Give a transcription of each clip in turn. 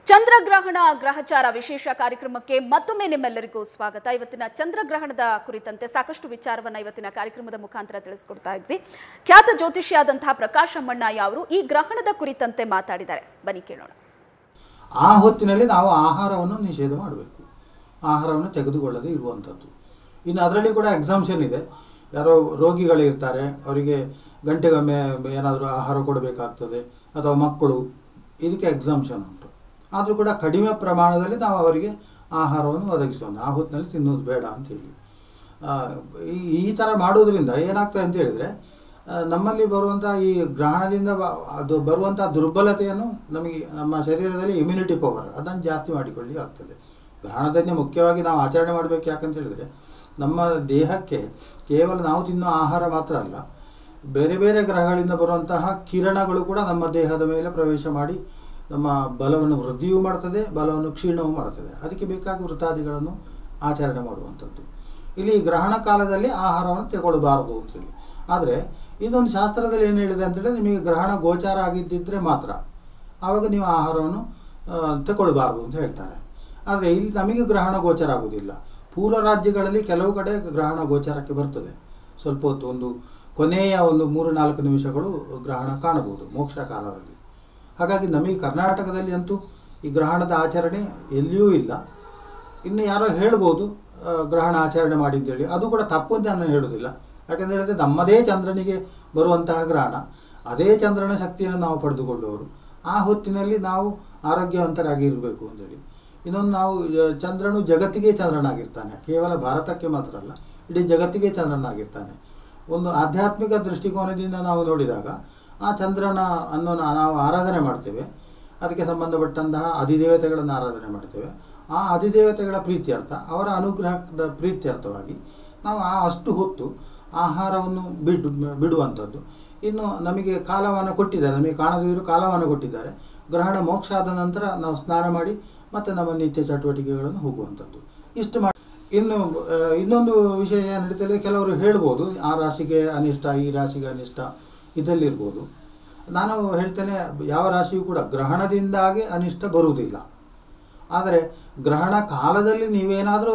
ಚಂದ್ರಗ್ರಹಣ ಗ್ರಹಚಾರ ವಿಶೇಷ ಕಾರ್ಯಕ್ರಮಕ್ಕೆ ಮತ್ತೊಮ್ಮೆ ನಿಮ್ಮೆಲ್ಲರಿಗೂ ಸ್ವಾಗತ ಇವತ್ತಿನ ಚಂದ್ರಗ್ರಹಣದ ಕುರಿತಂತೆ ಸಾಕಷ್ಟು ವಿಚಾರವನ್ನ ಇವತ್ತಿನ ಕಾರ್ಯಕ್ರಮದ ಮುಖಾಂತರ ತಿಳಿಸ್ಕೊಡ್ತಾ ಇದ್ವಿ ಖ್ಯಾತ ಜ್ಯೋತಿಷಿಯಾದಂತಹ ಪ್ರಕಾಶ್ ಅಮ್ಮಣ್ಣಯ್ಯ ಅವರು ಈ ಗ್ರಹಣದ ಕುರಿತಂತೆ ಮಾತಾಡಿದ್ದಾರೆ ಬನ್ನಿ ಕೇಳೋಣ ಆ ಹೊತ್ತಿನಲ್ಲಿ ನಾವು ಆಹಾರವನ್ನು ನಿಷೇಧ ಮಾಡಬೇಕು ಆಹಾರವನ್ನು ತೆಗೆದುಕೊಳ್ಳದೆ ಇರುವಂಥದ್ದು ಇನ್ನು ಅದರಲ್ಲಿ ಕೂಡ ಎಕ್ಸಾಮ್ಷನ್ ಇದೆ ಯಾರೋ ರೋಗಿಗಳಿರ್ತಾರೆ ಅವರಿಗೆ ಗಂಟೆಗೊಮ್ಮೆ ಏನಾದರೂ ಆಹಾರ ಕೊಡಬೇಕಾಗ್ತದೆ ಅಥವಾ ಮಕ್ಕಳು ಇದಕ್ಕೆ ಎಕ್ಸಾಮ್ಷನ್ ಉಂಟು ಆದರೂ ಕೂಡ ಕಡಿಮೆ ಪ್ರಮಾಣದಲ್ಲಿ ನಾವು ಅವರಿಗೆ ಆಹಾರವನ್ನು ಒದಗಿಸೋಣ ಆ ಹೊತ್ತಿನಲ್ಲಿ ತಿನ್ನೋದು ಬೇಡ ಅಂತೇಳಿ ಆ, ಈ ಈ ಥರ ಮಾಡೋದ್ರಿಂದ ಏನಾಗ್ತದೆ ಅಂತ ಹೇಳಿದರೆ ಆ, ನಮ್ಮಲ್ಲಿ ಬರುವಂಥ ಈ ಗ್ರಹಣದಿಂದ ಬ- ಅದು ಬರುವಂಥ ದುರ್ಬಲತೆಯನ್ನು ನಮಗೆ ನಮ್ಮ ಶರೀರದಲ್ಲಿ ಇಮ್ಯುನಿಟಿ ಪವರ್ ಅದನ್ನು ಜಾಸ್ತಿ ಮಾಡಿಕೊಳ್ಳಿ ಆಗ್ತದೆ ಗ್ರಹಣದನ್ನೇ ಮುಖ್ಯವಾಗಿ ನಾವು ಆಚರಣೆ ಮಾಡಬೇಕು ಯಾಕಂತ ಹೇಳಿದರೆ ನಮ್ಮ ದೇಹಕ್ಕೆ ಕೇವಲ ನಾವು ತಿನ್ನೋ ಆಹಾರ ಮಾತ್ರ ಅಲ್ಲ ಬೇರೆ ಬೇರೆ ಗ್ರಹಗಳಿಂದ ಬರುವಂತಹ ಕಿರಣಗಳು ಕೂಡ ನಮ್ಮ ದೇಹದ ಮೇಲೆ ಪ್ರವೇಶ ಮಾಡಿ ನಮ್ಮ ಬಲವನ್ನು ವೃದ್ಧಿಯೂ ಮಾಡ್ತದೆ ಬಲವನ್ನು ಕ್ಷೀಣವೂ ಮಾಡ್ತದೆ ಅದಕ್ಕೆ ಬೇಕಾಗಿ ವೃತ್ತಾದಿಗಳನ್ನು ಆಚರಣೆ ಮಾಡುವಂಥದ್ದು ಇಲ್ಲಿ ಗ್ರಹಣ ಕಾಲದಲ್ಲಿ ಆಹಾರವನ್ನು ತಗೊಳ್ಬಾರದು ಅಂತೇಳಿ ಆದರೆ ಇನ್ನೊಂದು ಶಾಸ್ತ್ರದಲ್ಲಿ ಏನು ಹೇಳಿದೆ ಅಂತೇಳಿ ನಿಮಗೆ ಗ್ರಹಣ ಗೋಚಾರ ಆಗಿದ್ದಿದ್ರೆ ಮಾತ್ರ ಆವಾಗ ನೀವು ಆಹಾರವನ್ನು ಆ, ತಗೊಳ್ಬಾರದು ಅಂತ ಹೇಳ್ತಾರೆ ಆದರೆ ಇಲ್ಲಿ ನಮಗೆ ಗ್ರಹಣ ಗೋಚರ ಆಗುವುದಿಲ್ಲ ಪೂರ್ವ ರಾಜ್ಯಗಳಲ್ಲಿ ಕೆಲವು ಕಡೆ ಗ್ರಹಣ ಗೋಚಾರಕ್ಕೆ ಬರ್ತದೆ ಸ್ವಲ್ಪ ಹೊತ್ತು ಒಂದು ಕೊನೆಯ ಒಂದು ಮೂರು ನಾಲ್ಕು ನಿಮಿಷಗಳು ಗ್ರಹಣ ಕಾಣಬಹುದು ಮೋಕ್ಷ ಕಾಲದಲ್ಲಿ ಹಾಗಾಗಿ ನಮಗೆ ಕರ್ನಾಟಕದಲ್ಲಿ ಅಂತೂ ಈ ಗ್ರಹಣದ ಆಚರಣೆ ಎಲ್ಲಿಯೂ ಇಲ್ಲ ಇನ್ನು ಯಾರೋ ಹೇಳ್ಬೋದು ಆ, ಗ್ರಹಣ ಆಚರಣೆ ಮಾಡಿ ಅಂತೇಳಿ ಅದು ಕೂಡ ತಪ್ಪು ಅಂತ ನಾನು ಹೇಳೋದಿಲ್ಲ ಯಾಕಂತ ಹೇಳಿದ್ರೆ ನಮ್ಮದೇ ಚಂದ್ರನಿಗೆ ಬರುವಂತಹ ಗ್ರಹಣ ಅದೇ ಚಂದ್ರನ ಶಕ್ತಿಯನ್ನು ನಾವು ಪಡೆದುಕೊಳ್ಳುವವರು ಆ ಹೊತ್ತಿನಲ್ಲಿ ನಾವು ಆರೋಗ್ಯವಂತರಾಗಿ ಇರಬೇಕು ಅಂತೇಳಿ ಇನ್ನೊಂದು ನಾವು ಆ, ಚಂದ್ರನು ಜಗತ್ತಿಗೆ ಚಂದ್ರನಾಗಿರ್ತಾನೆ ಕೇವಲ ಭಾರತಕ್ಕೆ ಮಾತ್ರ ಅಲ್ಲ ಇಡೀ ಜಗತ್ತಿಗೆ ಚಂದ್ರನಾಗಿರ್ತಾನೆ ಒಂದು ಆಧ್ಯಾತ್ಮಿಕ ದೃಷ್ಟಿಕೋನದಿಂದ ನಾವು ನೋಡಿದಾಗ ಆ ಚಂದ್ರನ ಅನ್ನು ನಾ- ನಾವು ಆರಾಧನೆ ಮಾಡ್ತೇವೆ ಅದಕ್ಕೆ ಸಂಬಂಧಪಟ್ಟಂತಹ ಅಧಿದೇವತೆಗಳನ್ನು ಆರಾಧನೆ ಮಾಡ್ತೇವೆ ಆ ಅಧಿದೇವತೆಗಳ ಪ್ರೀತ್ಯರ್ಥ ಅವರ ಅನುಗ್ರಹದ ಪ್ರೀತ್ಯರ್ಥವಾಗಿ ನಾವು ಆ ಅಷ್ಟು ಹೊತ್ತು ಆಹಾರವನ್ನು ಬಿಡು ಬಿಡುವಂಥದ್ದು ಇನ್ನು ನಮಗೆ ಕಾಲವನ್ನು ಕೊಟ್ಟಿದ್ದಾರೆ ನಮಗೆ ಕಾಣದಿದ್ದರೂ ಕಾಲವನ್ನು ಕೊಟ್ಟಿದ್ದಾರೆ ಗ್ರಹಣ ಮೋಕ್ಷ ಆದ ನಂತರ ನಾವು ಸ್ನಾನ ಮಾಡಿ ಮತ್ತು ನಮ್ಮ ನಿತ್ಯ ಚಟುವಟಿಕೆಗಳನ್ನು ಹೋಗುವಂಥದ್ದು ಇಷ್ಟು ಮಾಡಿ ಇನ್ನು ಆ, ಇನ್ನೊಂದು ವಿಷಯ ಏನು ನಡೀತದೆ ಕೆಲವರು ಹೇಳ್ಬೋದು ಆ ರಾಶಿಗೆ ಅನಿಷ್ಟ ಈ ರಾಶಿಗೆ ಅನಿಷ್ಟ ಇದರಲ್ಲಿರ್ಬೋದು ನಾನು ಹೇಳ್ತೇನೆ ಯಾವ ರಾಶಿಯೂ ಕೂಡ ಗ್ರಹಣದಿಂದಾಗಿ ಅನಿಷ್ಟ ಬರುವುದಿಲ್ಲ ಆದರೆ ಗ್ರಹಣ ಕಾಲದಲ್ಲಿ ನೀವೇನಾದರೂ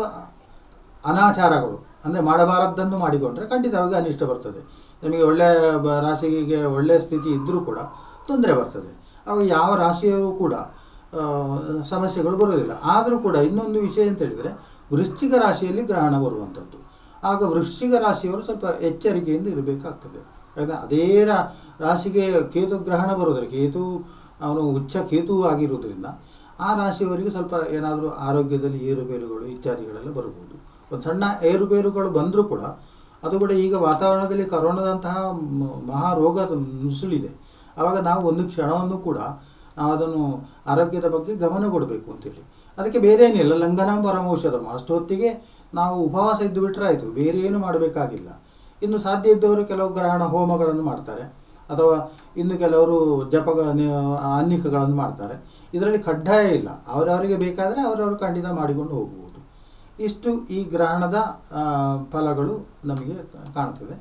ಅನಾಚಾರಗಳು ಅಂದರೆ ಮಾಡಬಾರದ್ದನ್ನು ಮಾಡಿಕೊಂಡ್ರೆ ಖಂಡಿತವಾಗಿ ಅನಿಷ್ಟ ಬರ್ತದೆ ನಿಮಗೆ ಒಳ್ಳೆಯ ಬ- ರಾಶಿಗೆ ಒಳ್ಳೆಯ ಸ್ಥಿತಿ ಇದ್ದರೂ ಕೂಡ ತೊಂದರೆ ಬರ್ತದೆ ಅವಾಗ ಯಾವ ರಾಶಿಯೂ ಕೂಡ ಆ, ಸಮಸ್ಯೆಗಳು ಬರೋದಿಲ್ಲ ಆದರೂ ಕೂಡ ಇನ್ನೊಂದು ವಿಷಯ ಅಂತ ಹೇಳಿದರೆ ವೃಶ್ಚಿಕ ರಾಶಿಯಲ್ಲಿ ಗ್ರಹಣ ಬರುವಂಥದ್ದು ಆಗ ವೃಶ್ಚಿಕ ರಾಶಿಯವರು ಸ್ವಲ್ಪ ಎಚ್ಚರಿಕೆಯಿಂದ ಇರಬೇಕಾಗ್ತದೆ ಯಾಕಂದರೆ ಅದೇ ರಾ ರಾಶಿಗೆ ಕೇತು ಗ್ರಹಣ ಬರೋದ್ರೆ ಕೇತು ಅವನು ಉಚ್ಚ ಕೇತು ಆಗಿರೋದ್ರಿಂದ ಆ ರಾಶಿಯವರಿಗೆ ಸ್ವಲ್ಪ ಏನಾದರೂ ಆರೋಗ್ಯದಲ್ಲಿ ಏರುಪೇರುಗಳು ಇತ್ಯಾದಿಗಳೆಲ್ಲ ಬರ್ಬೋದು ಒಂದು ಸಣ್ಣ ಏರುಪೇರುಗಳು ಬಂದರೂ ಕೂಡ ಅದು ಕೂಡ ಈಗ ವಾತಾವರಣದಲ್ಲಿ ಕರೋನಾದಂತಹ ಮ- ಮಹಾರೋಗದ ನುಸುಳಿದೆ ಆವಾಗ ನಾವು ಒಂದು ಕ್ಷಣವನ್ನು ಕೂಡ ನಾವು ಅದನ್ನು ಆರೋಗ್ಯದ ಬಗ್ಗೆ ಗಮನ ಕೊಡಬೇಕು ಅಂತೇಳಿ ಅದಕ್ಕೆ ಬೇರೆ ಏನಿಲ್ಲ ಲಂಘನ ಪರಮೌಷಧಂ ಅಷ್ಟು ಹೊತ್ತಿಗೆ ನಾವು ಉಪವಾಸ ಇದ್ದು ಬಿಟ್ಟರೆ ಆಯಿತು ಬೇರೆ ಏನು ಮಾಡಬೇಕಾಗಿಲ್ಲ ಇನ್ನು ಸಾಧ್ಯ ಇದ್ದವರು ಕೆಲವು ಗ್ರಹಣ ಹೋಮಗಳನ್ನು ಮಾಡ್ತಾರೆ ಅಥವಾ ಇನ್ನು ಕೆಲವರು ಜಪ ಅನ್ನಿಕಗಳನ್ನು ಮಾಡ್ತಾರೆ ಇದರಲ್ಲಿ ಕಡ್ಡಾಯ ಇಲ್ಲ ಅವರವರಿಗೆ ಬೇಕಾದರೆ ಅವರವರು ಖಂಡಿತ ಮಾಡಿಕೊಂಡು ಹೋಗಬಹುದು ಇಷ್ಟು ಈ ಗ್ರಹಣದ ಆ, ಫಲಗಳು ನಮಗೆ ಕಾಣ್ತದೆ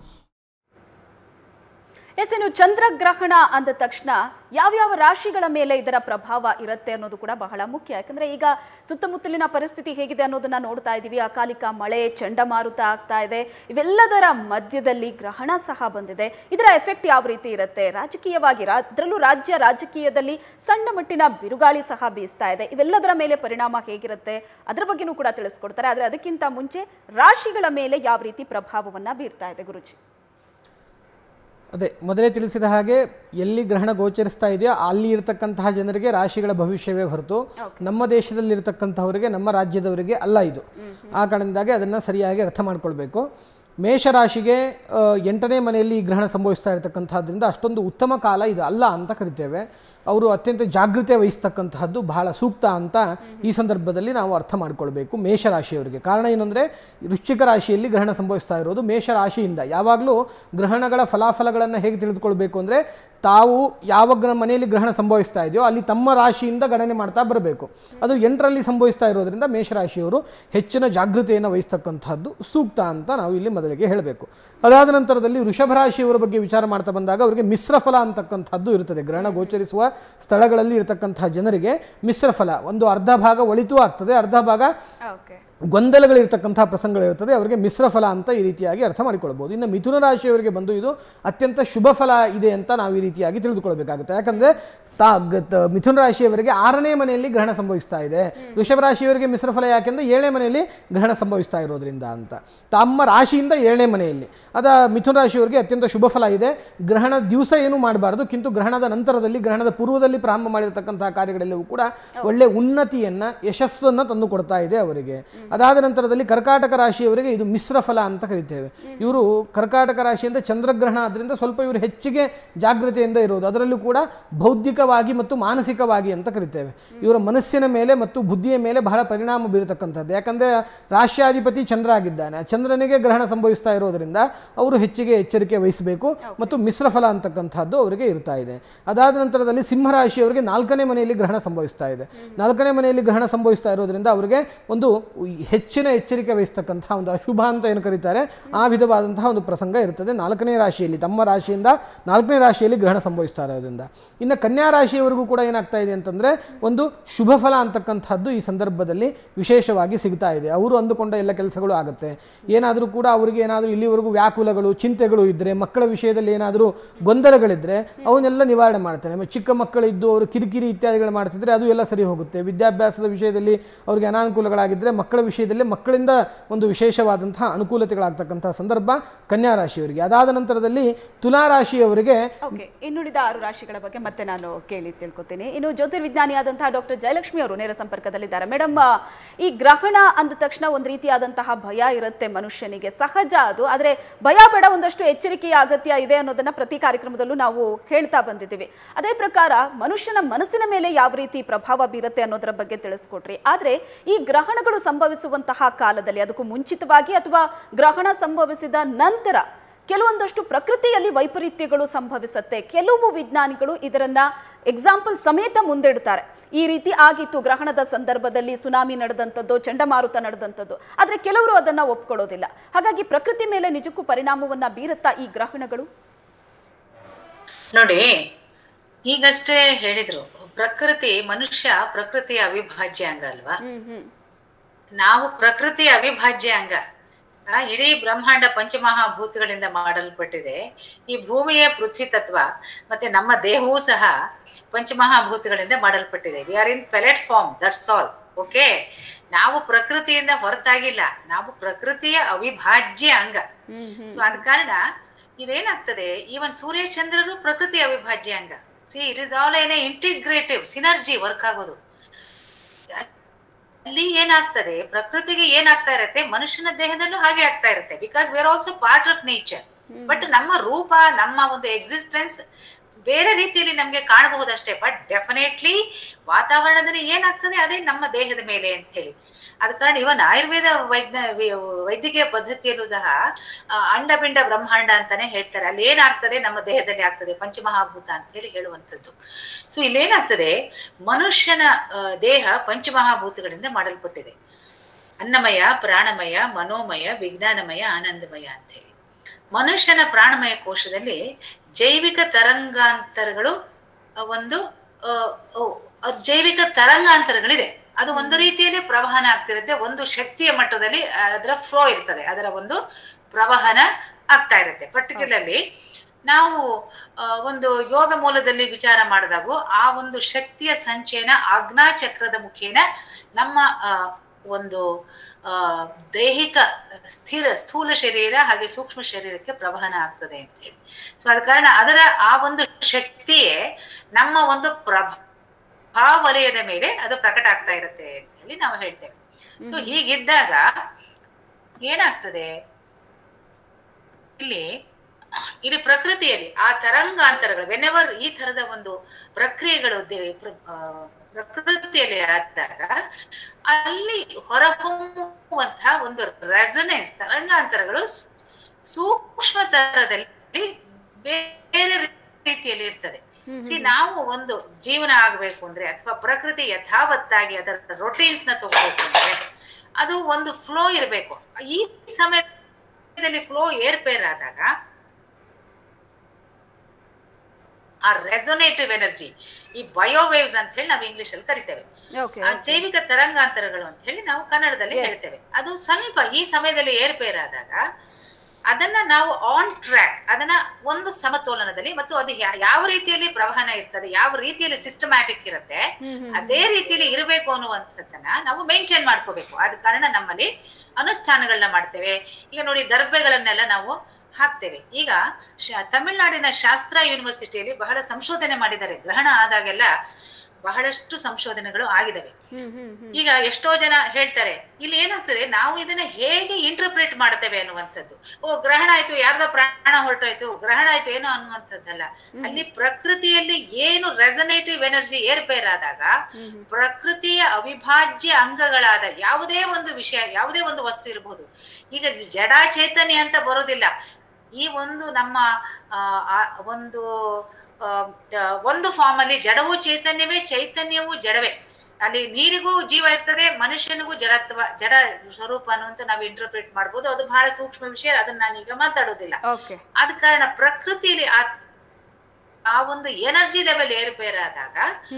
ಎಸ್ ಇನ್ನು ಚಂದ್ರಗ್ರಹಣ ಅಂದ ತಕ್ಷಣ ಯಾವ್ಯಾವ ರಾಶಿಗಳ ಮೇಲೆ ಇದರ ಪ್ರಭಾವ ಇರುತ್ತೆ ಅನ್ನೋದು ಕೂಡ ಬಹಳ ಮುಖ್ಯ ಯಾಕಂದ್ರೆ ಈಗ ಸುತ್ತಮುತ್ತಲಿನ ಪರಿಸ್ಥಿತಿ ಹೇಗಿದೆ ಅನ್ನೋದನ್ನ ನೋಡ್ತಾ ಇದ್ದೀವಿ ಅಕಾಲಿಕ ಮಳೆ ಚಂಡಮಾರುತ ಆಗ್ತಾ ಇದೆ ಇವೆಲ್ಲದರ ಮಧ್ಯದಲ್ಲಿ ಗ್ರಹಣ ಸಹ ಬಂದಿದೆ ಇದರ ಎಫೆಕ್ಟ್ ಯಾವ ರೀತಿ ಇರುತ್ತೆ ರಾಜಕೀಯವಾಗಿ ರಾ- ಅದರಲ್ಲೂ ರಾಜ್ಯ ರಾಜಕೀಯದಲ್ಲಿ ಸಣ್ಣ ಮಟ್ಟಿನ ಬಿರುಗಾಳಿ ಸಹ ಬೀಸ್ತಾ ಇದೆ ಇವೆಲ್ಲದರ ಮೇಲೆ ಪರಿಣಾಮ ಹೇಗಿರುತ್ತೆ ಅದರ ಬಗ್ಗೆನೂ ಕೂಡ ತಿಳಿಸ್ಕೊಡ್ತಾರೆ ಆದರೆ ಅದಕ್ಕಿಂತ ಮುಂಚೆ ರಾಶಿಗಳ ಮೇಲೆ ಯಾವ ರೀತಿ ಪ್ರಭಾವವನ್ನ ಬೀರ್ತಾ ಇದೆ ಗುರುಜಿ ಅದೇ ಮೊದಲೇ ತಿಳಿಸಿದ ಹಾಗೆ ಎಲ್ಲಿ ಗ್ರಹಣ ಗೋಚರಿಸ್ತಾ ಇದೆಯೋ ಅಲ್ಲಿ ಇರತಕ್ಕಂತಹ ಜನರಿಗೆ ರಾಶಿಗಳ ಭವಿಷ್ಯವೇ ಹೊರತು ನಮ್ಮ ದೇಶದಲ್ಲಿ ಇರತಕ್ಕಂಥವರಿಗೆ ನಮ್ಮ ರಾಜ್ಯದವರಿಗೆ ಅಲ್ಲ ಇದು ಆ ಕಾರಣದಿಂದಾಗಿ ಅದನ್ನು ಸರಿಯಾಗಿ ಅರ್ಥ ಮಾಡ್ಕೊಳ್ಬೇಕು ಮೇಷರಾಶಿಗೆ ಆ, ಎಂಟನೇ ಮನೆಯಲ್ಲಿ ಈ ಗ್ರಹಣ ಸಂಭವಿಸ್ತಾ ಇರತಕ್ಕಂಥದ್ರಿಂದ ಅಷ್ಟೊಂದು ಉತ್ತಮ ಕಾಲ ಇದು ಅಲ್ಲ ಅಂತ ಕರಿತೇವೆ ಅವರು ಅತ್ಯಂತ ಜಾಗೃತೆ ವಹಿಸ್ತಕ್ಕಂತಹದ್ದು ಬಹಳ ಸೂಕ್ತ ಅಂತ ಈ ಸಂದರ್ಭದಲ್ಲಿ ನಾವು ಅರ್ಥ ಮಾಡ್ಕೊಳ್ಬೇಕು ಮೇಷರಾಶಿಯವರಿಗೆ ಕಾರಣ ಏನಂದರೆ ವೃಶ್ಚಿಕ ರಾಶಿಯಲ್ಲಿ ಗ್ರಹಣ ಸಂಭವಿಸ್ತಾ ಇರೋದು ಮೇಷರಾಶಿಯಿಂದ ಯಾವಾಗಲೂ ಗ್ರಹಣಗಳ ಫಲಾಫಲಗಳನ್ನು ಹೇಗೆ ತಿಳಿದುಕೊಳ್ಬೇಕು ಅಂದರೆ ತಾವು ಯಾವ ಗ್ರ ಮನೆಯಲ್ಲಿ ಗ್ರಹಣ ಸಂಭವಿಸ್ತಾ ಇದೆಯೋ ಅಲ್ಲಿ ತಮ್ಮ ರಾಶಿಯಿಂದ ಗಣನೆ ಮಾಡ್ತಾ ಬರಬೇಕು ಅದು ಎಂಟರಲ್ಲಿ ಸಂಭವಿಸ್ತಾ ಇರೋದ್ರಿಂದ ಮೇಷರಾಶಿಯವರು ಹೆಚ್ಚಿನ ಜಾಗೃತೆಯನ್ನು ವಹಿಸ್ತಕ್ಕಂಥದ್ದು ಸೂಕ್ತ ಅಂತ ನಾವು ಇಲ್ಲಿ ಮೊದಲಿಗೆ ಹೇಳಬೇಕು ಅದಾದ ನಂತರದಲ್ಲಿ ವೃಷಭ ರಾಶಿಯವರ ಬಗ್ಗೆ ವಿಚಾರ ಮಾಡ್ತಾ ಬಂದಾಗ ಅವರಿಗೆ ಮಿಶ್ರ ಫಲ ಅಂತಕ್ಕಂಥದ್ದು ಇರುತ್ತದೆ ಗ್ರಹಣ ಗೋಚರಿಸುವ ಸ್ಥಳಗಳಲ್ಲಿ ಇರತಕ್ಕಂತಹ ಜನರಿಗೆ ಮಿಶ್ರ ಫಲ ಒಂದು ಅರ್ಧ ಭಾಗ ಒಳಿತು ಆಗ್ತದೆ ಅರ್ಧ ಭಾಗ ಓಕೆ ಗೊಂದಲಗಳಿರ್ತಕ್ಕಂತಹ ಪ್ರಸಂಗಗಳಿರ್ತದೆ ಅವರಿಗೆ ಮಿಶ್ರ ಫಲ ಅಂತ ಈ ರೀತಿಯಾಗಿ ಅರ್ಥ ಮಾಡಿಕೊಳ್ಬೋದು ಇನ್ನು ಮಿಥುನ ರಾಶಿಯವರಿಗೆ ಬಂದು ಇದು ಅತ್ಯಂತ ಶುಭ ಫಲ ಇದೆ ಅಂತ ನಾವು ಈ ರೀತಿಯಾಗಿ ತಿಳಿದುಕೊಳ್ಬೇಕಾಗುತ್ತೆ ಯಾಕಂದ್ರೆ ತಾ ಗ- ತ- ಮಿಥುನ ರಾಶಿಯವರಿಗೆ ಆರನೇ ಮನೆಯಲ್ಲಿ ಗ್ರಹಣ ಸಂಭವಿಸ್ತಾ ಇದೆ ವೃಷಭ ರಾಶಿಯವರಿಗೆ ಮಿಶ್ರ ಫಲ ಯಾಕೆಂದ್ರೆ ಏಳನೇ ಮನೆಯಲ್ಲಿ ಗ್ರಹಣ ಸಂಭವಿಸ್ತಾ ಇರೋದ್ರಿಂದ ಅಂತ ತಮ್ಮ ರಾಶಿಯಿಂದ ಏಳನೇ ಮನೆಯಲ್ಲಿ ಅದ ಮಿಥುನ ರಾಶಿಯವರಿಗೆ ಅತ್ಯಂತ ಶುಭ ಫಲ ಇದೆ ಗ್ರಹಣ ದಿವಸ ಏನು ಮಾಡಬಾರ್ದು ಕಿಂತು ಗ್ರಹಣದ ನಂತರದಲ್ಲಿ ಗ್ರಹಣದ ಪೂರ್ವದಲ್ಲಿ ಪ್ರಾರಂಭ ಮಾಡಿರತಕ್ಕಂತಹ ಕಾರ್ಯಗಳೆಲ್ಲವೂ ಕೂಡ ಒಳ್ಳೆ ಉನ್ನತಿಯನ್ನ ಯಶಸ್ಸನ್ನು ತಂದು ಕೊಡ್ತಾ ಇದೆ ಅವರಿಗೆ ಅದಾದ ನಂತರದಲ್ಲಿ ಕರ್ಕಾಟಕ ರಾಶಿಯವರಿಗೆ ಇದು ಮಿಶ್ರ ಫಲ ಅಂತ ಕರಿತೇವೆ ಇವರು ಕರ್ಕಾಟಕ ರಾಶಿಯಿಂದ ಚಂದ್ರಗ್ರಹಣ ಆದ್ರಿಂದ ಸ್ವಲ್ಪ ಇವರು ಹೆಚ್ಚಿಗೆ ಜಾಗೃತಿಯಿಂದ ಇರೋದು ಅದರಲ್ಲೂ ಕೂಡ ಬೌದ್ಧಿಕವಾಗಿ ಮತ್ತು ಮಾನಸಿಕವಾಗಿ ಅಂತ ಕರಿತೇವೆ ಇವರ ಮನಸ್ಸಿನ ಮೇಲೆ ಮತ್ತು ಬುದ್ಧಿಯ ಮೇಲೆ ಬಹಳ ಪರಿಣಾಮ ಬೀರತಕ್ಕಂಥದ್ದು ಯಾಕಂದ್ರೆ ರಾಷ್ಟ್ರಾಧಿಪತಿ ಚಂದ್ರ ಆಗಿದ್ದಾನೆ ಆ ಚಂದ್ರನಿಗೆ ಗ್ರಹಣ ಸಂಭವಿಸ್ತಾ ಇರೋದ್ರಿಂದ ಅವರು ಹೆಚ್ಚಿಗೆ ಎಚ್ಚರಿಕೆ ವಹಿಸಬೇಕು ಮತ್ತು ಮಿಶ್ರ ಫಲ ಅಂತಕ್ಕಂಥದ್ದು ಅವರಿಗೆ ಇರ್ತಾ ಇದೆ ಅದಾದ ನಂತರದಲ್ಲಿ ಸಿಂಹರಾಶಿಯವರಿಗೆ ನಾಲ್ಕನೇ ಮನೆಯಲ್ಲಿ ಗ್ರಹಣ ಸಂಭವಿಸ್ತಾ ಇದೆ ನಾಲ್ಕನೇ ಮನೆಯಲ್ಲಿ ಗ್ರಹಣ ಸಂಭವಿಸ್ತಾ ಇರೋದ್ರಿಂದ ಅವರಿಗೆ ಒಂದು ಹೆಚ್ಚಿನ ಎಚ್ಚರಿಕೆ ವಹಿಸ್ತಕ್ಕಂತಹ ಒಂದು ಅಶುಭ ಅಂತ ಏನು ಕರೀತಾರೆ ಆ ವಿಧವಾದಂತಹ ಒಂದು ಪ್ರಸಂಗ ಇರ್ತದೆ ನಾಲ್ಕನೇ ರಾಶಿಯಲ್ಲಿ ತಮ್ಮ ರಾಶಿಯಿಂದ ನಾಲ್ಕನೇ ರಾಶಿಯಲ್ಲಿ ಗ್ರಹಣ ಸಂಭವಿಸ್ತಾ ಇರೋದ್ರಿಂದ ಇನ್ನು ಕನ್ಯಾ ರಾಶಿಯವರೆಗೂ ಕೂಡ ಏನಾಗ್ತಾ ಇದೆ ಅಂತಂದ್ರೆ ಒಂದು ಶುಭ ಫಲ ಅಂತಕ್ಕಂಥದ್ದು ಈ ಸಂದರ್ಭದಲ್ಲಿ ವಿಶೇಷವಾಗಿ ಸಿಗ್ತಾ ಇದೆ ಅವರು ಅಂದುಕೊಂಡ ಎಲ್ಲ ಕೆಲಸಗಳು ಆಗುತ್ತೆ ಏನಾದರೂ ಕೂಡ ಅವರಿಗೆ ಏನಾದರೂ ಇಲ್ಲಿವರೆಗೂ ವ್ಯಾಕುಲಗಳು ಚಿಂತೆಗಳು ಇದ್ದರೆ ಮಕ್ಕಳ ವಿಷಯದಲ್ಲಿ ಏನಾದರೂ ಗೊಂದಲಗಳಿದ್ದರೆ ಅವನ್ನೆಲ್ಲ ನಿವಾರಣೆ ಮಾಡ್ತಾನೆ ಆಮೇಲೆ ಚಿಕ್ಕ ಮಕ್ಕಳಿದ್ದು ಅವರು ಕಿರಿಕಿರಿ ಇತ್ಯಾದಿಗಳು ಮಾಡ್ತಿದ್ರೆ ಅದು ಎಲ್ಲ ಸರಿ ಹೋಗುತ್ತೆ ವಿದ್ಯಾಭ್ಯಾಸದ ವಿಷಯದಲ್ಲಿ ಅವರಿಗೆ ಅನಾನುಕೂಲಗಳಾಗಿದ್ದರೆ ಮಕ್ಕಳ ವಿಷಯದಲ್ಲಿ ಮಕ್ಕಳಿಂದ ಒಂದು ವಿಶೇಷವಾದಂತಹ ಅನುಕೂಲತೆಗಳಾಗ್ತಕ್ಕಂತಹ ಸಂದರ್ಭ ಕನ್ಯಾ ರಾಶಿಯವರಿಗೆ ಅದಾದ ನಂತರದಲ್ಲಿ ತುಲಾ ರಾಶಿಯವರಿಗೆ ಓಕೆ ಇನ್ನುಳಿದ ಆರು ರಾಶಿಗಳ ಬಗ್ಗೆ ಮತ್ತೆ ನಾನು ಕೇಳಿ ತಿಳ್ಕೊತೀನಿ ಇನ್ನು ಜ್ಯೋತಿರ್ವಿಜ್ಞಾನಿಯಾದಂತಹ ಡಾಕ್ಟರ್ ಜಯಲಕ್ಷ್ಮಿ ಅವರು ನೇರ ಸಂಪರ್ಕದಲ್ಲಿದ್ದಾರೆ ಮೇಡಮ್ ಈ ಗ್ರಹಣ ಅಂದ ತಕ್ಷಣ ಒಂದು ರೀತಿಯಾದಂತಹ ಭಯ ಇರುತ್ತೆ ಮನುಷ್ಯನಿಗೆ ಸಹಜ ಅದು ಆದರೆ ಭಯ ಬೇಡ ಒಂದಷ್ಟು ಎಚ್ಚರಿಕೆಯ ಅಗತ್ಯ ಇದೆ ಅನ್ನೋದನ್ನ ಪ್ರತಿ ಕಾರ್ಯಕ್ರಮದಲ್ಲೂ ನಾವು ಹೇಳ್ತಾ ಬಂದಿದ್ದೀವಿ ಅದೇ ಪ್ರಕಾರ ಮನುಷ್ಯನ ಮನಸ್ಸಿನ ಮೇಲೆ ಯಾವ ರೀತಿ ಪ್ರಭಾವ ಬೀರುತ್ತೆ ಅನ್ನೋದರ ಬಗ್ಗೆ ತಿಳಿಸ್ಕೊಟ್ರಿ ಆದರೆ ಈ ಗ್ರಹಣಗಳು ಸಂಭವಿಸುವಂತಹ ಕಾಲದಲ್ಲಿ ಅದಕ್ಕೂ ಮುಂಚಿತವಾಗಿ ಅಥವಾ ಗ್ರಹಣ ಸಂಭವಿಸಿದ ನಂತರ ಕೆಲವೊಂದಷ್ಟು ಪ್ರಕೃತಿಯಲ್ಲಿ ವೈಪರೀತ್ಯಗಳು ಸಂಭವಿಸುತ್ತೆ ಕೆಲವು ವಿಜ್ಞಾನಿಗಳು ಇದರನ್ನ ಎಕ್ಸಾಂಪಲ್ ಸಮೇತ ಮುಂದಿಡ್ತಾರೆ ಈ ರೀತಿ ಆಗಿತ್ತು ಗ್ರಹಣದ ಸಂದರ್ಭದಲ್ಲಿ ಸುನಾಮಿ ನಡೆದಂಥದ್ದು ಚಂಡಮಾರುತ ನಡೆದಂಥದ್ದು ಆದರೆ ಕೆಲವರು ಅದನ್ನ ಒಪ್ಕೊಳ್ಳೋದಿಲ್ಲ ಹಾಗಾಗಿ ಪ್ರಕೃತಿ ಮೇಲೆ ನಿಜಕ್ಕೂ ಪರಿಣಾಮವನ್ನ ಬೀರುತ್ತಾ ಈ ಗ್ರಹಣಗಳು ನೋಡಿ ಈಗಷ್ಟೇ ಹೇಳಿದ್ರು ಪ್ರಕೃತಿ ಮನುಷ್ಯ ಪ್ರಕೃತಿಯ ಅವಿಭಾಜ್ಯ ಅಂಗ ಅಲ್ವಾ ಹ್ಮ್ ಹ್ಮ್ ನಾವು ಪ್ರಕೃತಿಯ ಅವಿಭಾಜ್ಯ ಅಂಗ ಆ, ಇಡೀ ಬ್ರಹ್ಮಾಂಡ ಪಂಚಮಹಾಭೂತಗಳಿಂದ ಮಾಡಲ್ಪಟ್ಟಿದೆ ಈ ಭೂಮಿಯ ಪೃಥ್ವಿ ತತ್ವ ಮತ್ತೆ ನಮ್ಮ ದೇಹವೂ ಸಹ ಪಂಚಮಹಾಭೂತಗಳಿಂದ ಮಾಡಲ್ಪಟ್ಟಿದೆ we are in pellet form that's all okay ನಾವು ಪ್ರಕೃತಿಯಿಂದ ಹೊರತಾಗಿಲ್ಲ ನಾವು ಪ್ರಕೃತಿಯ ಅವಿಭಾಜ್ಯ ಅಂಗ ಹ್ಮ್ ಹ್ಮ್ ಸೊ ಆದ ಕಾರಣ ಇದೇನಾಗ್ತದೆ ಈವನ್ ಸೂರ್ಯ ಚಂದ್ರರು ಪ್ರಕೃತಿ ಅವಿಭಾಜ್ಯ ಅಂಗ ಸಿ ಇಟ್ ಇಸ್ ಆಲ್ ಏನೇ ಇಂಟಿಗ್ರೇಟಿವ್ ಸಿನರ್ಜಿ ವರ್ಕ್ ಆಗೋದು ಅಲ್ಲಿ ಏನಾಗ್ತದೆ ಪ್ರಕೃತಿಗೆ ಏನಾಗ್ತಾ ಇರತ್ತೆ ಮನುಷ್ಯನ ದೇಹದಲ್ಲೂ ಹಾಗೆ ಆಗ್ತಾ ಇರುತ್ತೆ because we are also part of nature but ನಮ್ಮ ರೂಪ ನಮ್ಮ ಒಂದು ಎಕ್ಸಿಸ್ಟೆನ್ಸ್ ಬೇರೆ ರೀತಿಯಲ್ಲಿ ನಮ್ಗೆ ಕಾಣಬಹುದಷ್ಟೇ ಬಟ್ ಡೆಫಿನೆಟ್ಲಿ ವಾತಾವರಣದಲ್ಲಿ ಏನಾಗ್ತದೆ ಅದೇ ನಮ್ಮ ದೇಹದ ಮೇಲೆ ಅಂತ ಹೇಳಿ ಅದ ಕಾರಣ ಇವನ್ ಆಯುರ್ವೇದ ವೈಜ್ಞ ವಿ- ವೈದ್ಯಕೀಯ ಪದ್ಧತಿಯಲ್ಲೂ ಸಹ ಆ, ಅಂಡಪಿಂಡ ಬ್ರಹ್ಮಾಂಡ ಅಂತಾನೆ ಹೇಳ್ತಾರೆ ಅಲ್ಲಿ ಏನಾಗ್ತದೆ ನಮ್ಮ ದೇಹದಲ್ಲಿ ಆಗ್ತದೆ ಪಂಚಮಹಾಭೂತ ಅಂತ ಹೇಳಿ ಹೇಳುವಂಥದ್ದು ಸೊ ಇಲ್ಲೇನಾಗ್ತದೆ ಮನುಷ್ಯನ ಆ, ದೇಹ ಪಂಚಮಹಾಭೂತಗಳಿಂದ ಮಾಡಲ್ಪಟ್ಟಿದೆ ಅನ್ನಮಯ ಪ್ರಾಣಮಯ ಮನೋಮಯ ವಿಜ್ಞಾನಮಯ ಆನಂದಮಯ ಅಂತ ಹೇಳಿ ಮನುಷ್ಯನ ಪ್ರಾಣಮಯ ಕೋಶದಲ್ಲಿ ಜೈವಿಕ ತರಂಗಾಂತರಗಳು ಆ, ಒಂದು ಆ, ಅವು- ಅವು ಜೈವಿಕ ತರಂಗಾಂತರಗಳಿದೆ ಅದು ಒಂದು ರೀತಿಯಲ್ಲಿ ಪ್ರವಹನ ಆಗ್ತಿರುತ್ತೆ ಒಂದು ಶಕ್ತಿಯ ಮಟ್ಟದಲ್ಲಿ ಅದರ ಫ್ಲೋ ಇರ್ತದೆ ಅದರ ಒಂದು ಪ್ರವಹನ ಆಗ್ತಾ ಇರುತ್ತೆ ಪರ್ಟಿಕ್ಯುಲರ್ಲಿ ನಾವು ಆ, ಒಂದು ಯೋಗ ಮೂಲದಲ್ಲಿ ವಿಚಾರ ಮಾಡಿದಾಗ ಆ ಒಂದು ಶಕ್ತಿಯ ಸಂಚಯನ ಆಜ್ಞಾ ಚಕ್ರದ ಮುಖೇನ ನಮ್ಮ ಆ, ಒಂದು ಆ, ದೈಹಿಕ ಸ್ಥಿರ ಸ್ಥೂಲ ಶರೀರ ಹಾಗೆ ಸೂಕ್ಷ್ಮ ಶರೀರಕ್ಕೆ ಪ್ರವಹನ ಆಗ್ತದೆ ಅಂತ ಹೇಳಿ ಸೊ ಆದ ಕಾರಣ ಅದರ ಆ ಒಂದು ಶಕ್ತಿಯೇ ನಮ್ಮ ಒಂದು ಪ್ರಭಾ ವಲಯದ ಮೇಲೆ ಅದು ಪ್ರಕಟ ಆಗ್ತಾ ಇರುತ್ತೆ ಅಂತ ಹೇಳಿ ನಾವು ಹೇಳ್ತೇವೆ ಸೊ ಹೀಗಿದ್ದಾಗ ಏನಾಗ್ತದೆ ಇಲ್ಲಿ ಇಲ್ಲಿ ಪ್ರಕೃತಿಯಲ್ಲಿ ಆ ತರಂಗಾಂತರಗಳು ವೆನೆವರ್ ಈ ತರದ ಒಂದು ಪ್ರಕ್ರಿಯೆಗಳು ದೇ- ಪ್ರ- ಆ, ಪ್ರಕೃತಿಯಲ್ಲಿ ಆದಾಗ ಅಲ್ಲಿ ಹೊರಹೊಮ್ಮುವಂತಹ ಒಂದು ರೆಸನೆನ್ಸ್ ತರಂಗಾಂತರಗಳು ಸೂ- ಸೂಕ್ಷ್ಮ ತರದಲ್ಲಿ ಬೇರೆ ರೀತಿಯಲ್ಲಿ ಇರ್ತದೆ ಸಿ ನಾವು ಒಂದು ಜೀವನ ಆಗ್ಬೇಕು ಅಂದ್ರೆ ಅಥವಾ ಪ್ರಕೃತಿ ಯಥಾವತ್ತಾಗಿ ಅದರ ರೊಟೀನ್ಸ್ ನ ತಗೋಬೇಕು ಅಂದ್ರೆ ಅದು ಒಂದು ಫ್ಲೋ ಇರಬೇಕು ಈ ಸಮಯದಲ್ಲಿ ಫ್ಲೋ ಏರ್ಪೇರ್ ಆದಾಗ ಆ ರೆಸೊನೇಟಿವ್ ಎನರ್ಜಿ ಈ ಬಯೋವೇವ್ಸ್ ಅಂತ ಹೇಳಿ ನಾವು ಇಂಗ್ಲಿಷ್ ಅಲ್ಲಿ ಕರಿತೇವೆ ಓಕೆ ಆ ಜೈವಿಕ ತರಂಗಾಂತರಗಳು ಅಂತ ಹೇಳಿ ನಾವು ಕನ್ನಡದಲ್ಲಿ ಹೇಳ್ತೇವೆ ಅದು ಸ್ವಲ್ಪ ಈ ಸಮಯದಲ್ಲಿ ಏರ್ಪೇರಾದಾಗ ಅದನ್ನ ನಾವು ಆನ್ ಟ್ರ್ಯಾಕ್ ಅದನ್ನ ಒಂದು ಸಮತೋಲನದಲ್ಲಿ ಮತ್ತು ಅದು ಯಾ- ಯಾವ ರೀತಿಯಲ್ಲಿ ಪ್ರವಹನ ಇರ್ತದೆ ಯಾವ ರೀತಿಯಲ್ಲಿ ಸಿಸ್ಟಮ್ಯಾಟಿಕ್ ಇರುತ್ತೆ ಅದೇ ರೀತಿಯಲ್ಲಿ ಇರಬೇಕು ಅನ್ನುವಂಥದ್ದನ್ನ ನಾವು ಮೇಂಟೈನ್ ಮಾಡ್ಕೋಬೇಕು ಆದ ಕಾರಣ ನಮ್ಮಲ್ಲಿ ಅನುಷ್ಠಾನಗಳನ್ನ ಮಾಡ್ತೇವೆ ಈಗ ನೋಡಿ ದರ್ಬೆಗಳನ್ನೆಲ್ಲ ನಾವು ಹಾಕ್ತೇವೆ ಈಗ ಶ- ತಮಿಳ್ನಾಡಿನ ಶಾಸ್ತ್ರ ಯೂನಿವರ್ಸಿಟಿಯಲ್ಲಿ ಬಹಳ ಸಂಶೋಧನೆ ಮಾಡಿದ್ದಾರೆ ಗ್ರಹಣ ಆದಾಗೆಲ್ಲ ಬಹಳಷ್ಟು ಸಂಶೋಧನೆಗಳು ಆಗಿದವೆ ಈಗ ಎಷ್ಟೋ ಜನ ಹೇಳ್ತಾರೆ ಇಲ್ಲಿ ಏನಾಗ್ತದೆ ನಾವು ಇದನ್ನ ಹೇಗೆ ಇಂಟರ್ಪ್ರೇಟ್ ಮಾಡ್ತೇವೆ ಅನ್ನುವಂಥದ್ದು ಓ ಗ್ರಹಣ ಆಯ್ತು ಯಾರ್ದೋ ಪ್ರಾಣ ಹೊರಟೋಯ್ತು ಗ್ರಹಣ ಆಯ್ತು ಏನೋ ಅನ್ನುವಂಥದ್ದಲ್ಲ ಅಲ್ಲಿ ಪ್ರಕೃತಿಯಲ್ಲಿ ಏನು ರೆಸನೇಟಿವ್ ಎನರ್ಜಿ ಏರ್ಪೇರಾದಾಗ ಪ್ರಕೃತಿಯ ಅವಿಭಾಜ್ಯ ಅಂಗಗಳಾದ ಯಾವುದೇ ಒಂದು ವಿಷಯ ಯಾವುದೇ ಒಂದು ವಸ್ತು ಇರಬಹುದು ಈಗ ಜಡ ಚೈತನ್ಯ ಅಂತ ಬರೋದಿಲ್ಲ ಈ ಒಂದು ನಮ್ಮ ಆ, ಆ, ಒಂದು ಆ, ದ- ಒಂದು ಫಾರ್ಮ್ ಅಲ್ಲಿ ಜಡವು ಚೈತನ್ಯವೇ ಚೈತನ್ಯವು ಜಡವೇ ಅಲ್ಲಿ ನೀರಿಗೂ ಜೀವ ಇರ್ತದೆ ಮನುಷ್ಯನಿಗೂ ಜಡತ್ವ ಜಡ ಸ್ವರೂಪ ಅನ್ನುವಂತ ನಾವು ಇಂಟರ್ಪ್ರೇಟ್ ಮಾಡ್ಬೋದು ಅದು ಬಹಳ ಸೂಕ್ಷ್ಮ ವಿಷಯ ಅದನ್ನ ನಾನೀಗ ಮಾತಾಡೋದಿಲ್ಲ ಓಕೆ ಆದ ಕಾರಣ ಪ್ರಕೃತಿಯಲ್ಲಿ ಆ ಆ ಒಂದು ಎನರ್ಜಿ ಲೆವೆಲ್ ಏರುಪೇರಾದಾಗ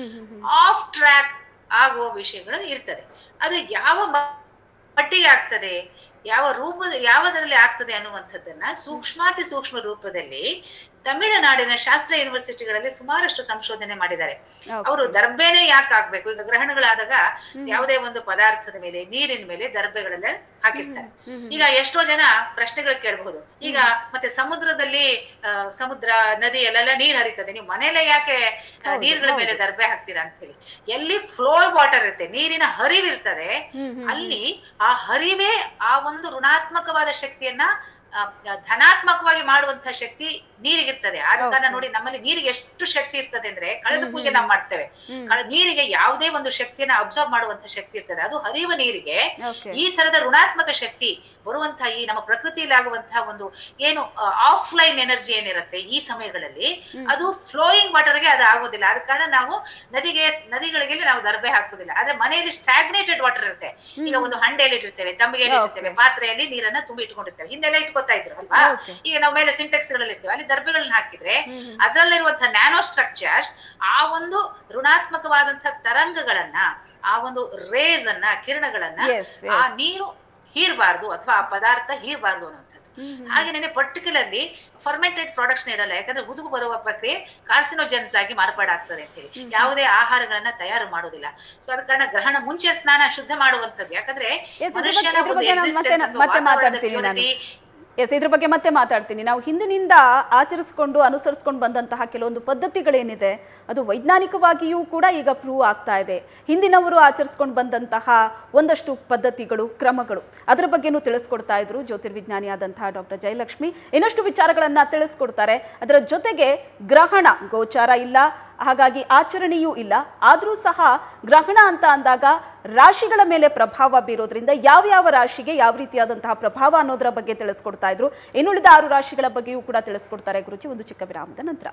ಆಫ್ ಟ್ರ್ಯಾಕ್ ಆಗುವ ವಿಷಯಗಳು ಇರ್ತದೆ ಅದು ಯಾವ ಮ- ಮಟ್ಟಿಗೆ ಆಗ್ತದೆ ಯಾವ ರೂಪದ ಯಾವದರಲ್ಲಿ ಆಗ್ತದೆ ಅನ್ನುವಂಥದ್ದನ್ನ ಸೂಕ್ಷ್ಮಾತಿ ಸೂಕ್ಷ್ಮ ರೂಪದಲ್ಲಿ ತಮಿಳುನಾಡಿನ ಶಾಸ್ತ್ರ ಯೂನಿವರ್ಸಿಟಿಗಳಲ್ಲಿ ಸುಮಾರಷ್ಟು ಸಂಶೋಧನೆ ಮಾಡಿದ್ದಾರೆ ಅವರು ದರ್ಬೆನೆ ಯಾಕೆ ಆಗ್ಬೇಕು ಈಗ ಗ್ರಹಣಗಳಾದಾಗ ಯಾವುದೇ ಒಂದು ಪದಾರ್ಥದ ಮೇಲೆ ನೀರಿನ ಮೇಲೆ ದರ್ಬೆಗಳೆಲ್ಲ ಹಾಕಿರ್ತಾರೆ ಈಗ ಎಷ್ಟೋ ಜನ ಪ್ರಶ್ನೆಗಳು ಕೇಳಬಹುದು ಈಗ ಮತ್ತೆ ಸಮುದ್ರದಲ್ಲಿ ಆ, ಸಮುದ್ರ ನದಿ ಎಲ್ಲೆಲ್ಲ ನೀರ್ ಹರಿತದೆ ನೀವು ಮನೇಲೆ ಯಾಕೆ ಆ, ನೀರ್ಗಳ ಮೇಲೆ ದರ್ಬೆ ಹಾಕ್ತೀರಾ ಅಂತ ಹೇಳಿ ಎಲ್ಲಿ ಫ್ಲೋ ವಾಟರ್ ಇರುತ್ತೆ ನೀರಿನ ಹರಿವಿರ್ತದೆ ಅಲ್ಲಿ ಆ ಹರಿವೇ ಆ ಒಂದು ಋಣಾತ್ಮಕವಾದ ಶಕ್ತಿಯನ್ನ ಆ, ಧನಾತ್ಮಕವಾಗಿ ಮಾಡುವಂತಹ ಶಕ್ತಿ ನೀರಿಗಿರ್ತದೆ ಆದ ಕಾರಣ ನೋಡಿ ನಮ್ಮಲ್ಲಿ ನೀರಿಗೆ ಎಷ್ಟು ಶಕ್ತಿ ಇರ್ತದೆ ಅಂದ್ರೆ ಕಳಸ ಪೂಜೆ ನಾವು ಮಾಡ್ತೇವೆ ಕಳ- ನೀರಿಗೆ ಯಾವುದೇ ಒಂದು ಶಕ್ತಿಯನ್ನ ಅಬ್ಸರ್ವ್ ಮಾಡುವಂತ ಶಕ್ತಿ ಇರ್ತದೆ ಅದು ಹರಿಯುವ ನೀರಿಗೆ ಓಕೆ ಈ ತರದ ಋಣಾತ್ಮಕ ಶಕ್ತಿ ಬರುವಂತಹ ಈ ನಮ್ಮ ಪ್ರಕೃತಿಯಲ್ಲಿ ಆಗುವಂತಹ ಒಂದು ಏನು ಆಫ್ಲೈನ್ ಎನರ್ಜಿ ಏನಿರುತ್ತೆ ಈ ಸಮಯಗಳಲ್ಲಿ ಅದು ಫ್ಲೋಯಿಂಗ್ ವಾಟರ್ಗೆ ಅದು ಆಗೋದಿಲ್ಲ ಆದ ಕಾರಣ ನಾವು ನದಿಗೆ ನದಿಗಳಿಗೆ ನಾವು ದರ್ಬೆ ಹಾಕುದಿಲ್ಲ ಆದ್ರೆ ಮನೆಯಲ್ಲಿ ಸ್ಟಾಗ್ನೇಟೆಡ್ ವಾಟರ್ ಇರುತ್ತೆ ಈಗ ಒಂದು ಹಂಡೆಯಲ್ಲಿ ಇಟ್ಟಿರ್ತೇವೆ ತಂಬಿಗೆಯಲ್ಲಿ ಇಟ್ಟಿರ್ತೇವೆ ಪಾತ್ರೆಯಲ್ಲಿ ನೀರನ್ನ ತುಂಬಿ ಇಟ್ಕೊಂಡಿರ್ತೇವೆ ಹಿಂದೆಲ್ಲ ಇಟ್ಕೊತಾ ಇದ್ರು ಅಲ್ವಾ ಈಗ ನಾವು ಮೇಲೆ ಸಿಂಟೆಕ್ಸ್ ಗಳಲ್ಲಿ ಇರ್ತೇವೆ ಅಲ್ಲಿ ದರ್ಬೆಗಳನ್ನ ಹಾಕಿದ್ರೆ ಅದರಲ್ಲಿರುವಂತಹ ನ್ಯಾನೋ ಸ್ಟ್ರಕ್ಚರ್ಸ್ ಆ ಒಂದು ಋಣಾತ್ಮಕವಾದಂತಹ ತರಂಗಗಳನ್ನ ಆ ಒಂದು ರೇಸ್ ಅನ್ನ ಕಿರಣಗಳನ್ನ Yes, ಆ ನೀರು ಹೀರ್ಬಾರ್ದು ಅಥವಾ ಆ ಪದಾರ್ಥ ಹೀರ್ಬಾರ್ದು ಅನ್ನುವಂಥದ್ದು ಹಾಗೇನೆ ಪರ್ಟಿಕ್ಯುಲರ್ಲಿ ಫರ್ಮೆಂಟೆಡ್ ಪ್ರಾಡಕ್ಟ್ಸ್ ಇಡಲ್ಲ ಯಾಕಂದ್ರೆ ಹುದುಗು ಬರುವ ಪ್ರಕ್ರಿಯೆ ಕಾರ್ಸಿನೋಜೆನ್ಸ್ ಆಗಿ ಮಾರ್ಪಾಡಾಗ್ತದೆ ಅಂತ ಹೇಳಿ ಯಾವುದೇ ಆಹಾರಗಳನ್ನ ತಯಾರು ಮಾಡೋದಿಲ್ಲ ಸೊ ಅದ ಕಾರಣ ಗ್ರಹಣ ಮುಂಚೆ ಸ್ನಾನ ಶುದ್ಧ ಮಾಡುವಂಥದ್ದು ಯಾಕಂದ್ರೆ Yes, ಇದ್ರ ಬಗ್ಗೆ- ಮನುಷ್ಯನ ಇದ್ರ ಒಂದು ಬಗ್ಗೆ ನಾನು ಮತ್ತೆ- existence ಅಥವಾ ಮತ್ತೆ ವಾತಾವರಣದ ಮಾತಾಡ್ತೀನಿ ನಾನು. purity, ಎಸ್ ಇದ್ರ ಬಗ್ಗೆ ಮತ್ತೆ ಮಾತಾಡ್ತೀನಿ ನಾವು ಹಿಂದಿನಿಂದ ಆಚರಿಸ್ಕೊಂಡು ಅನುಸರಿಸ್ಕೊಂಡು ಬಂದಂತಹ ಕೆಲವೊಂದು ಪದ್ಧತಿಗಳೇನಿದೆ ಅದು ವೈಜ್ಞಾನಿಕವಾಗಿಯೂ ಕೂಡ ಈಗ ಪ್ರೂವ್ ಆಗ್ತಾ ಇದೆ ಹಿಂದಿನವರು ಆಚರಿಸ್ಕೊಂಡು ಬಂದಂತಹ ಒಂದಷ್ಟು ಪದ್ಧತಿಗಳು ಕ್ರಮಗಳು ಅದರ ಬಗ್ಗೆನೂ ತಿಳಿಸ್ಕೊಡ್ತಾ ಇದ್ರು ಜ್ಯೋತಿರ್ವಿಜ್ಞಾನಿಯಾದಂತಹ ಡಾಕ್ಟರ್ ಜಯಲಕ್ಷ್ಮಿ ಇನ್ನಷ್ಟು ವಿಚಾರಗಳನ್ನ ತಿಳಿಸ್ಕೊಡ್ತಾರೆ ಅದರ ಜೊತೆಗೆ ಗ್ರಹಣ ಗೋಚಾರ ಇಲ್ಲ ಹಾಗಾಗಿ ಆಚರಣೆಯೂ ಇಲ್ಲ ಆದರೂ ಸಹ ಗ್ರಹಣ ಅಂತ ಅಂದಾಗ ರಾಶಿಗಳ ಮೇಲೆ ಪ್ರಭಾವ ಬೀರೋದ್ರಿಂದ ಯಾವ್ಯಾವ ರಾಶಿಗೆ ಯಾವ ರೀತಿಯಾದಂತಹ ಪ್ರಭಾವ ಅನ್ನೋದರ ಬಗ್ಗೆ ತಿಳಿಸ್ಕೊಡ್ತಾ ಇದ್ರು ಇನ್ನುಳಿದ ಆರು ರಾಶಿಗಳ ಬಗ್ಗೆಯೂ ಕೂಡ ತಿಳಿಸ್ಕೊಡ್ತಾರೆ ಗುರುಜಿ ಒಂದು ಚಿಕ್ಕ ವಿರಾಮದ ನಂತರ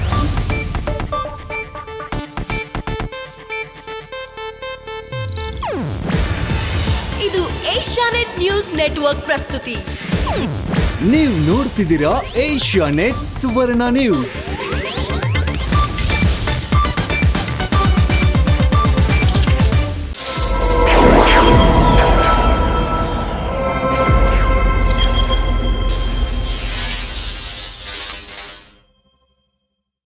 ಇದು ಏಷ್ಯಾನೆಟ್ ನ್ಯೂಸ್ ನೆಟ್ವರ್ಕ್ ಪ್ರಸ್ತುತಿ ನೀವು ನೋಡ್ತಿದ್ದೀರಾ ಏಷ್ಯಾ ನೆಟ್ ಸುವರ್ಣ ನ್ಯೂಸ್